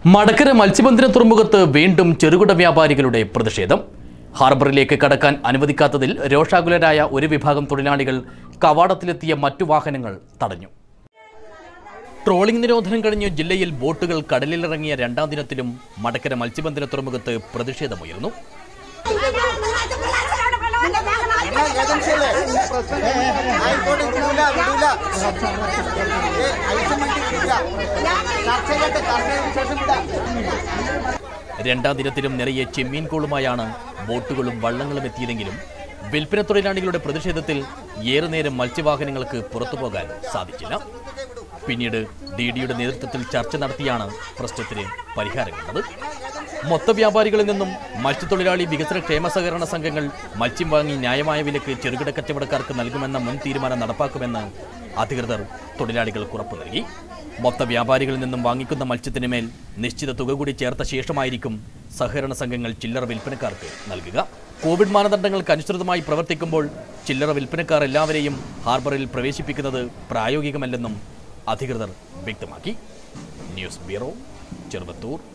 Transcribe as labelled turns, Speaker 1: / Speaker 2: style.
Speaker 1: മടക്കര മത്സ്യബന്ധന തുറമുഖത്ത് വീണ്ടും ചെറുകിട വ്യാപാരികളുടെ പ്രതിഷേധം ഹാർബറിലേക്ക് കടക്കാൻ അനുവദിക്കാത്തതിൽ രോഷാകുലരായ ഒരു വിഭാഗം തൊഴിലാളികൾ കവാടത്തിലെത്തിയ മറ്റു വാഹനങ്ങൾ തടഞ്ഞു ട്രോളിംഗ് നിരോധനം കഴിഞ്ഞ് ജില്ലയിൽ ബോട്ടുകൾ കടലിലിറങ്ങിയ രണ്ടാം ദിനത്തിലും മടക്കര മത്സ്യബന്ധന തുറമുഖത്ത് പ്രതിഷേധമുയർന്നു
Speaker 2: ഏജൻസിയല്ലേ ഹൈക്കോടതി വിടൂല വിടൂല ഏ ഐസമണ്ടി വിടില്ല ചർച്ച ചെയ്യട്ടെ ചർച്ച ചെയ്തതിനു ശേഷം വിടാം
Speaker 1: രണ്ടാം ദിനത്തിലും നിറയെ ചെമ്മീൻ കോളുമായാണ് ബോട്ടുകളും വള്ളങ്ങളും എത്തിയതെങ്കിലും വിൽപ്പന തൊഴിലാളികളുടെ പ്രതിഷേധത്തിൽ ഏറെ നേരം മത്സ്യവാഹനങ്ങൾക്ക് പുറത്തു പോകാൻ സാധിച്ചില്ല പിന്നീട് ഡി ഡിയുടെ നേതൃത്വത്തിൽ ചർച്ച നടത്തിയാണ് പ്രശ്നത്തിന് പരിഹാരം കണ്ടത് മൊത്ത വ്യാപാരികളിൽ നിന്നും മത്സ്യത്തൊഴിലാളി വികസന ക്ഷേമ സഹകരണ സംഘങ്ങൾ മത്സ്യം വാങ്ങി ന്യായമായ വിലക്ക് ചെറുകിട കച്ചവടക്കാർക്ക് നൽകുമെന്ന മുൻ തീരുമാനം നടപ്പാക്കുമെന്ന് അധികൃതർ തൊഴിലാളികൾക്ക് ഉറപ്പു നൽകി മൊത്ത വ്യാപാരികളിൽ നിന്നും വാങ്ങിക്കുന്ന മത്സ്യത്തിന് മേൽ നിശ്ചിത തുക കൂടി ചേർത്ത ശേഷമായിരിക്കും സഹകരണ സംഘങ്ങൾ ചില്ലറ വിൽപ്പനക്കാർക്ക് നൽകുക കോവിഡ് മാനദണ്ഡങ്ങൾക്ക് അനുസൃതമായി പ്രവർത്തിക്കുമ്പോൾ ചില്ലറ വിൽപ്പനക്കാർ എല്ലാവരെയും ഹാർബറിൽ പ്രവേശിപ്പിക്കുന്നത് പ്രായോഗികമല്ലെന്നും അധികൃതർ വ്യക്തമാക്കി ന്യൂസ് ബ്യൂറോ ചെറുവത്തൂർ